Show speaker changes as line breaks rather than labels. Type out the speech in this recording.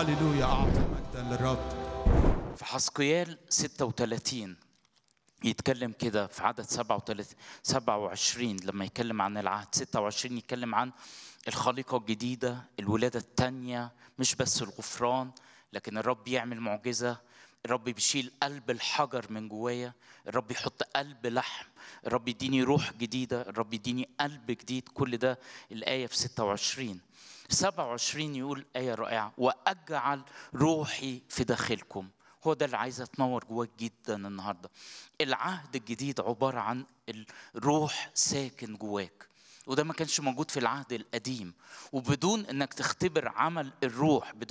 هللويا أعطي مجدا للرب
في حسقيال 36 يتكلم كده في عدد 37 27 لما يتكلم عن العهد 26 يتكلم عن الخليقة الجديدة الولادة الثانية مش بس الغفران لكن الرب يعمل معجزة الرب بيشيل قلب الحجر من جوايا الرب يحط قلب لحم الرب يديني روح جديدة الرب يديني قلب جديد كل ده الآية في 26 27 يقول آية رائعة وأجعل روحي في داخلكم هو ده اللي عايز تنور جواك جدا النهارده العهد الجديد عبارة عن الروح ساكن جواك وده ما كانش موجود في العهد القديم وبدون انك تختبر عمل الروح بدون